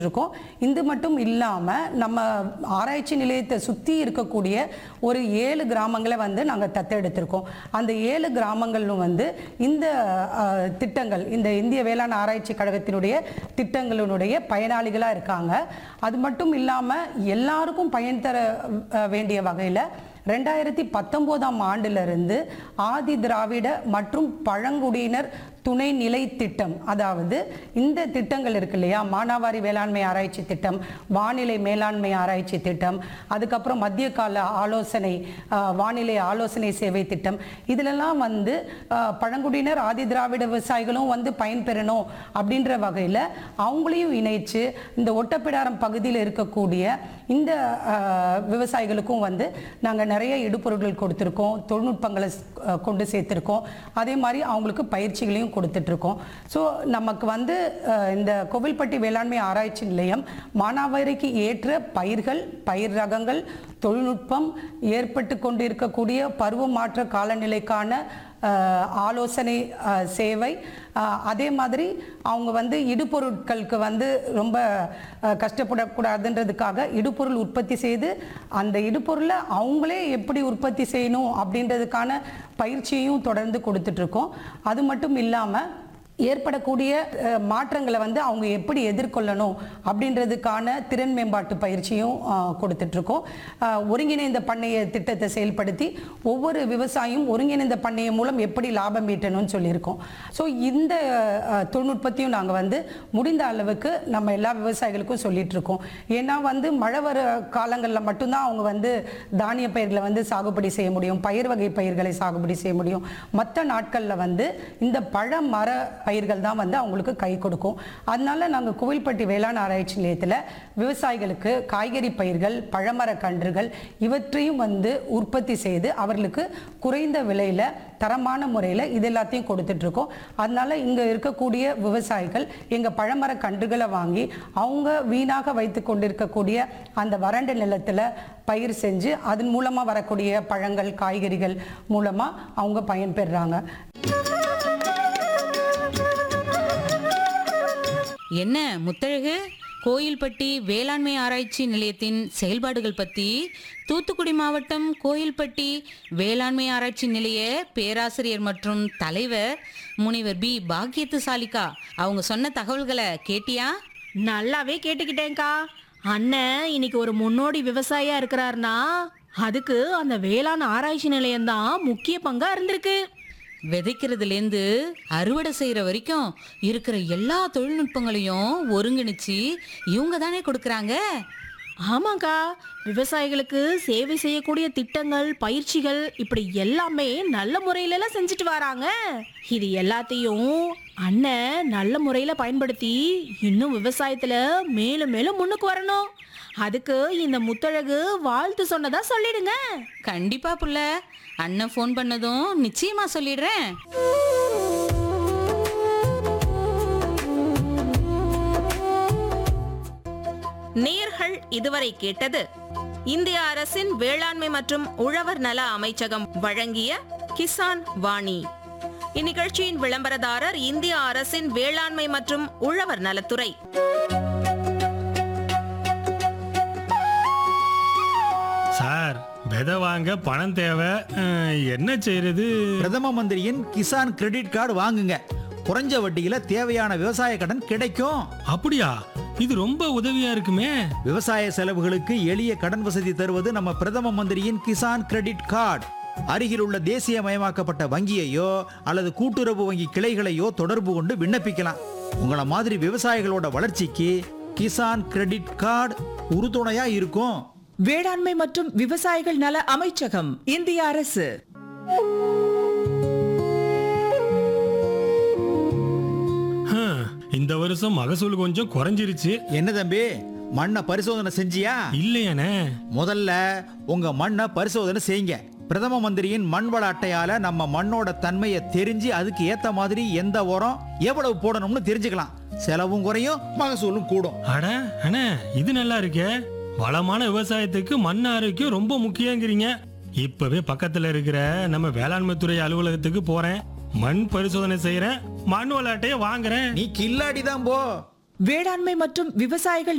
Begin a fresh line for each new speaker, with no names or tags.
இருக்கோம் இது மட்டும் இல்லாமல் நம்ம ஆராய்ச்சி நிலையத்தை சுற்றி இருக்கக்கூடிய ஒரு ஏழு கிராமங்களை வந்து நாங்கள் தத்தெடுத்திருக்கோம் அந்த ஏழு கிராமங்களும் வந்து இந்த அஹ், திட்டங்கள் இந்த இந்திய வேளாண் ஆராய்ச்சி கழகத்தினுடைய திட்டங்களினுடைய பயனாளிகளாக இருக்காங்க அது மட்டும் இல்லாமல் எல்லாருக்கும் பயன் தர அஹ், வேண்டிய வகையில் ரெண்டாயிரத்தி பத்தொம்போதாம் ஆண்டிலிருந்து ஆதி திராவிட மற்றும் பழங்குடியினர் துணைநிலை திட்டம் அதாவது இந்த திட்டங்கள் இருக்கு இல்லையா மானாவாரி வேளாண்மை ஆராய்ச்சி திட்டம் வானிலை மேலாண்மை ஆராய்ச்சி திட்டம் அதுக்கப்புறம் மத்திய கால ஆலோசனை ஆஹ், வானிலை ஆலோசனை சேவை திட்டம் இதிலெல்லாம் வந்து ஆஹ், பழங்குடியினர் ஆதி திராவிட விவசாயிகளும் வந்து பயன்பெறணும் அப்படின்ற வகையில் அவங்களையும் இணைச்சு இந்த ஒட்டப்பிடாரம் பகுதியில் இருக்கக்கூடிய இந்த ஆஹ், விவசாயிகளுக்கும் வந்து நாங்கள் நிறைய இடுபொருட்கள் கொடுத்துருக்கோம் தொழில்நுட்பங்களை ஸ்- ஆஹ், கொண்டு சேர்த்துருக்கோம் அதே மாதிரி அவங்களுக்கு பயிற்சிகளையும் கொடுத்துட்ருக்கோம் ஸோ நமக்கு வந்து ஆஹ், இந்த கோவில்பட்டி வேளாண்மை ஆராய்ச்சி நிலையம் மானாவாரிக்கு ஏற்ற பயிர்கள் பயிர் ரகங்கள் தொழில்நுட்பம் ஏற்பட்டு கொண்டிருக்கக்கூடிய பருவ மாற்ற காலநிலைக்கான ஆஹ், ஆலோசனை ஆஹ், சேவை ஆஹ், அதே மாதிரி அவங்க வந்து இடுபொருட்களுக்கு வந்து ரொம்ப ஆஹ், கஷ்டப்படக்கூடாதுன்றதுக்காக இடுபொருள் உற்பத்தி செய்து அந்த இடுபொருளை அவங்களே எப்படி உற்பத்தி செய்யணும் அப்படின்றதுக்கான பயிற்சியையும் தொடர்ந்து கொடுத்துட்ருக்கோம் அது மட்டும் இல்லாமல் ஏற்படக்கூடிய அஹ், மாற்றங்களை வந்து அவங்க எப்படி எதிர்கொள்ளணும் அப்படின்றதுக்கான திறன் மேம்பாட்டு பயிற்சியும் அஹ், கொடுத்துட்ருக்கோம் அஹ், ஒருங்கிணைந்த பண்ணைய திட்டத்தை செயல்படுத்தி ஒவ்வொரு விவசாயியும் ஒருங்கிணைந்த பண்ணையம் மூலம் எப்படி லாபம் ஈட்டணும்னு சொல்லியிருக்கோம் ஸோ இந்த அஹ், தொழில்நுட்பத்தையும் நாங்கள் வந்து முடிந்த அளவுக்கு நம்ம எல்லா விவசாயிகளுக்கும் சொல்லிட்டு இருக்கோம் ஏன்னா வந்து மழை வர காலங்களில் மட்டும்தான் அவங்க வந்து தானிய பயிர்களை வந்து சாகுபடி செய்ய முடியும் பயிர் வகை பயிர்களை சாகுபடி செய்ய முடியும் மற்ற நாட்களில் வந்து இந்த பழ மர பயிர்கள் தான் வந்து அவங்களுக்கு கை கொடுக்கும் அதனால நாங்கள் கோவில்பட்டி வேளாண் ஆராய்ச்சி நிலையத்தில் விவசாயிகளுக்கு காய்கறி பயிர்கள் பழமர கன்றுகள் இவற்றையும் வந்து உற்பத்தி செய்து அவர்களுக்கு குறைந்த விலையில் தரமான முறையில் இது எல்லாத்தையும் கொடுத்துட்ருக்கோம் அதனால இங்கே இருக்கக்கூடிய விவசாயிகள் எங்கள் பழமர கன்றுகளை வாங்கி அவங்க வீணாக வைத்து கொண்டிருக்கக்கூடிய அந்த வறண்ட நிலத்தில் பயிர் செஞ்சு அதன் மூலமாக வரக்கூடிய பழங்கள் காய்கறிகள் மூலமாக அவங்க பயன்பெறுறாங்க
என்ன முத்தழகு கோயில்பட்டி வேளாண்மை ஆராய்ச்சி நிலையத்தின் செயல்பாடுகள் பத்தி தூத்துக்குடி மாவட்டம் கோயில்பட்டி வேளாண்மை ஆராய்ச்சி நிலைய பேராசிரியர் மற்றும் தலைவர் முனைவர் பி பாக்கியத்து சாலிகா அவங்க சொன்ன தகவல்களை கேட்டியா
நல்லாவே கேட்டுக்கிட்டேன்க்கா அண்ணன் இன்னைக்கு ஒரு முன்னோடி விவசாயியா இருக்கிறாருன்னா அதுக்கு அந்த வேளாண் ஆராய்ச்சி நிலையம்தான் முக்கிய பங்கா இருந்திருக்கு
விதைக்கிறதுலேருந்து அறுவடை செய்கிற வரைக்கும் இருக்கிற எல்லா தொழில்நுட்பங்களையும் ஒருங்கிணைச்சு இவங்க தானே கொடுக்குறாங்க
ஆமாக்கா விவசாயிகளுக்கு சேவை செய்யக்கூடிய திட்டங்கள் பயிற்சிகள் இப்படி எல்லாமே நல்ல முறையில எல்லாம் செஞ்சுட்டு வராங்க இது எல்லாத்தையும் அண்ணன் நல்ல முறையில பயன்படுத்தி இன்னும் விவசாயத்துல மேலும் மேலும் முன்னுக்கு வரணும் அதுக்கு இந்த முத்தழகு வாழ்த்து சொன்னதா சொல்லிடுங்க
கண்டிப்பா புள்ள அண்ணன் ஃபோன் பண்ணதும் நிச்சயமா சொல்லிடுறேன்
நேர்கள் இதுவரை கேட்டது இந்திய அரசின் வேளாண்மை மற்றும் உழவர் நல அமைச்சகம் வழங்கிய கிசான் வாணி இந்நிகழ்ச்சியின் விளம்பரதாரர் இந்திய அரசின் வேளாண்மை மற்றும் உழவர் நலத்துறை
சார் விதை வாங்க பணம் தேவை அஹ், என்ன செய்யறது
பிரதம மந்திரியின் கிசான் கிரெடிட் கார்டு வாங்குங்க குறைஞ்ச வட்டியில தேவையான விவசாய கடன் கிடைக்கும்
அப்படியா இது ரொம்ப உதவியா இருக்குமே
விவசாய செலவுகளுக்கு எளிய கடன் வசதி தருவது நம்ம பிரதம மந்திரியின் கிசான் கிரெடிட் கார்டு அருகில் உள்ள தேசியமயமாக்கப்பட்ட வங்கியையோ அல்லது கூட்டுறவு வங்கி கிளைகளையோ தொடர்பு கொண்டு விண்ணப்பிக்கலாம் உங்கள மாதிரி விவசாயிகளோட வளர்ச்சிக்கு கிசான் கிரெடிட் கார்டு உறுதுணையா இருக்கும்
வேளாண்மை மற்றும் விவசாயிகள் நல அமைச்சகம் இந்திய அரசு
ஹம், இந்த வருஷம் மகசூல் கொஞ்சம் குறைஞ்சிருச்சு
என்ன தம்பி மண்ணை பரிசோதனை செஞ்சியா
இல்லையானே
முதல்ல உங்க மண்ணை பரிசோதனை செய்யுங்க பிரதம மந்திரியின் மண் வள அட்டையால நம்ம மண்ணோட தன்மையை தெரிஞ்சு அதுக்கு ஏத்த மாதிரி எந்த உரம் எவ்வளவு போடணும்னு தெரிஞ்சுக்கலாம் செலவும் குறையும் மகசூலும் கூடும்
அட அண்ணே இது நல்லா இருக்கே வளமான விவசாயத்துக்கு மண் ஆரோக்கியம் ரொம்ப முக்கியங்கிறீங்க இப்பவே பக்கத்துல இருக்கிற நம்ம வேளாண்மை துறை அலுவலகத்துக்கு போறேன் மண் பரிசோதனை செய்யறேன் மண் விளையாட்டைய வாங்குறேன்
நீ கில்லாடி தான் போ
வேளாண்மை மற்றும் விவசாயிகள்